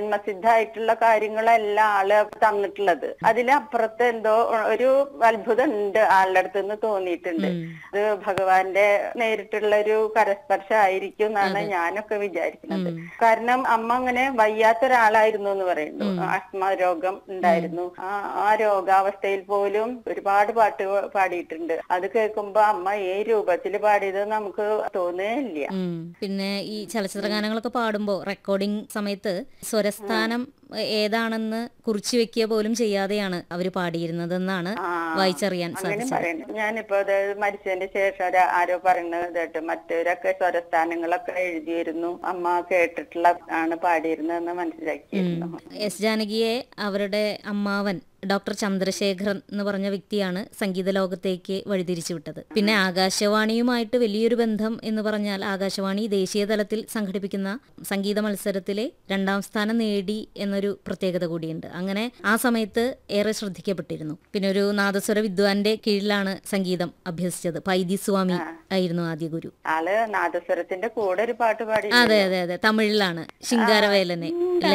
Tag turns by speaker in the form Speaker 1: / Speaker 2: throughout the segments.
Speaker 1: ജന്മസിദ്ധമായിട്ടുള്ള കാര്യങ്ങളെല്ലാം ആള് തന്നിട്ടുള്ളത് അതിലപ്പുറത്ത് എന്തോ ഒരു അത്ഭുതം ഉണ്ട് ആളുടെ അടുത്ത് നിന്ന് തോന്നിയിട്ടുണ്ട് അത് ഭഗവാന്റെ നേരിട്ടുള്ള ഒരു കരസ്പർശം ആയിരിക്കും എന്നാണ് ഞാനൊക്കെ വിചാരിക്കുന്നത് കാരണം അമ്മ അങ്ങനെ വയ്യാത്ത ഒരാളായിരുന്നു എന്ന് പറയുന്നു ആസ്മ രോഗം ഉണ്ടായിരുന്നു ആ ആ രോഗാവസ്ഥയിൽ പോലും ഒരുപാട് പാട്ട് പാടിയിട്ടുണ്ട് അത് കേൾക്കുമ്പോ അമ്മ ഈ രൂപത്തിൽ പാടിയത് നമുക്ക് തോന്നുകയില്ല
Speaker 2: ഉം. പിന്നെ ഈ ചലച്ചിത്ര ഗാനങ്ങളൊക്കെ പാടുമ്പോൾ റെക്കോർഡിംഗ് സമയത്ത് സ്വരസ്ഥാനം ഏതാണെന്ന് കുറിച്ചു വെക്കുക പോലും ചെയ്യാതെയാണ് അവർ പാടിയിരുന്നതെന്നാണ്
Speaker 1: ആ,
Speaker 2: വായിച്ചറിയാൻ
Speaker 1: അങ്ങനെ
Speaker 2: സാധിച്ചത്
Speaker 1: പറയുന്നു ഞാനിപ്പോ അത് മരിച്ചതിന്റെ ശേഷം ഒരു ആരോ പറയുന്നത് കേട്ട് മറ്റവരൊക്കെ സ്വരസ്ഥാനങ്ങളൊക്കെ എഴുതിയിരുന്നു അമ്മ കേട്ടിട്ടുള്ള ആണ് പാടിയിരുന്നതെന്ന് മനസ്സിലാക്കിയിരുന്നു
Speaker 2: എസ് ജാനകിയെ അവരുടെ അമ്മാവൻ ഡോക്ടർ ചന്ദ്രശേഖരൻ എന്ന് പറഞ്ഞ വ്യക്തിയാണ് സംഗീത ലോകത്തേക്ക് വഴിതിരിച്ചു വിട്ടത് പിന്നെ ആകാശവാണിയുമായിട്ട് വലിയൊരു ബന്ധം എന്ന് പറഞ്ഞാൽ ആകാശവാണി ദേശീയ തലത്തിൽ സംഘടിപ്പിക്കുന്ന സംഗീത മത്സരത്തിലെ രണ്ടാം സ്ഥാനം നേടി എന്നൊരു പ്രത്യേകത കൂടിയുണ്ട് അങ്ങനെ ആ സമയത്ത് ഏറെ ശ്രദ്ധിക്കപ്പെട്ടിരുന്നു പിന്നെ ഒരു നാദസ്വര വിദ്വാന്റെ കീഴിലാണ് സംഗീതം അഭ്യസിച്ചത് പൈതി സ്വാമി ആയിരുന്നു ആദ്യ ഗുരു
Speaker 1: ആള് നാദസ്വരത്തിന്റെ കൂടെ ഒരു പാട്ട് പാടി
Speaker 2: അതെ അതെ അതെ തമിഴിലാണ് ശിങ്കാരവേലനെ അല്ലേ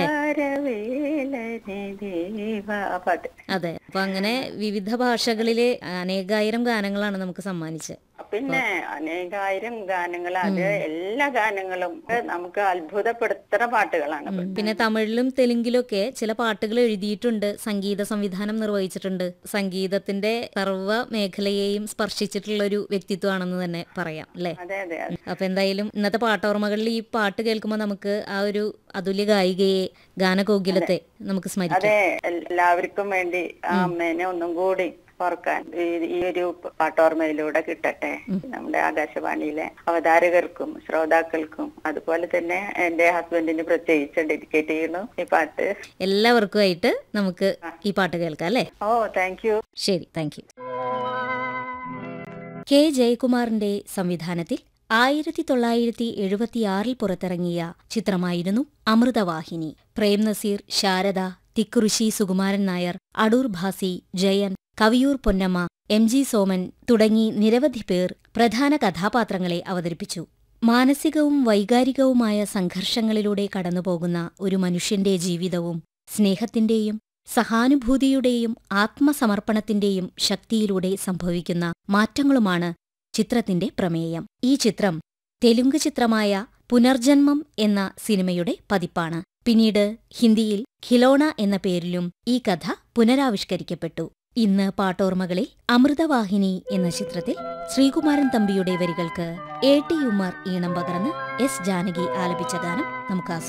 Speaker 1: താരവേലനെ ദേവ ആ പാട്ട്
Speaker 2: അതെ അപ്പൊ അങ്ങനെ വിവിധ ഭാഷകളിലെ അനേകായിരം ഗാനങ്ങളാണ് നമുക്ക് സമ്മാനിച്ചത്
Speaker 1: പിന്നെ അനേകായിരം ഗാനങ്ങൾ അത് എല്ലാ ഗാനങ്ങളും നമുക്ക് അത്ഭുതപ്പെടുത്തുന്ന പാട്ടുകളാണ്
Speaker 2: പിന്നെ തമിഴിലും തെലുങ്കിലൊക്കെ ചില പാട്ടുകൾ എഴുതിയിട്ടുണ്ട് സംഗീത സംവിധാനം നിർവഹിച്ചിട്ടുണ്ട് സംഗീതത്തിന്റെ സർവ്വ മേഖലയെയും സ്പർശിച്ചിട്ടുള്ള ഒരു വ്യക്തിത്വമാണെന്ന് തന്നെ പറയാം അല്ലേ
Speaker 1: അതെ അതെ അതെ.
Speaker 2: അപ്പൊ എന്തായാലും ഇന്നത്തെ പാട്ടോർമ്മകളിൽ ഈ പാട്ട് കേൾക്കുമ്പോൾ നമുക്ക് ആ ഒരു അതുല്യ ഗായികയെ ഗാനകോകിലത്തെ നമുക്ക് സ്മരിക്കാം
Speaker 1: അതെ എല്ലാവർക്കും വേണ്ടി ആ അമ്മേനെ ഒന്നും കൂടി ഓർക്കാൻ ഈ- ഈ ഒരു പാട്ടോർമ്മയിലൂടെ കിട്ടട്ടെ നമ്മുടെ ആകാശവാണിയിലെ അവതാരകർക്കും ശ്രോതാക്കൾക്കും അതുപോലെ തന്നെ എന്റെ ഹസ്ബൻഡിന് പ്രത്യേകിച്ച് ഡെഡിക്കേറ്റ് ചെയ്യുന്നു ഈ പാട്ട്
Speaker 2: എല്ലാവർക്കുമായിട്ട് നമുക്ക് ഈ പാട്ട് കേൾക്കാം അല്ലേ
Speaker 1: ഓ താങ്ക് യു
Speaker 2: ശരി താങ്ക് യു കെ ജയകുമാറിന്റെ സംവിധാനത്തിൽ ആയിരത്തി തൊള്ളായിരത്തി എഴുപത്തിയാറിൽ പുറത്തിറങ്ങിയ ചിത്രമായിരുന്നു അമൃതവാഹിനി പ്രേം നസീർ ശാരദ തിക്കുറിശി സുകുമാരൻ നായർ അടൂർ ഭാസി ജയൻ കവിയൂർ പൊന്നമ്മ എം ജി സോമൻ തുടങ്ങി നിരവധി പേർ പ്രധാന കഥാപാത്രങ്ങളെ അവതരിപ്പിച്ചു മാനസികവും വൈകാരികവുമായ സംഘർഷങ്ങളിലൂടെ കടന്നുപോകുന്ന ഒരു മനുഷ്യന്റെ ജീവിതവും സ്നേഹത്തിന്റെയും സഹാനുഭൂതിയുടെയും ആത്മസമർപ്പണത്തിന്റെയും ശക്തിയിലൂടെ സംഭവിക്കുന്ന മാറ്റങ്ങളുമാണ് ചിത്രത്തിന്റെ പ്രമേയം ഈ ചിത്രം തെലുങ്ക് ചിത്രമായ പുനർജന്മം എന്ന സിനിമയുടെ പതിപ്പാണ് പിന്നീട് ഹിന്ദിയിൽ ഖിലോണ എന്ന പേരിലും ഈ കഥ പുനരാവിഷ്കരിക്കപ്പെട്ടു ഇന്ന് പാട്ടോർമ്മകളിൽ അമൃതവാഹിനി എന്ന ചിത്രത്തിൽ ശ്രീകുമാരൻ തമ്പിയുടെ വരികൾക്ക് എ ടി ഉമ്മർ ഈണം പകർന്ന് എസ് ജാനകി ആലപിച്ച ഗാനം നമുക്ക് ആസ്വദിക്കാം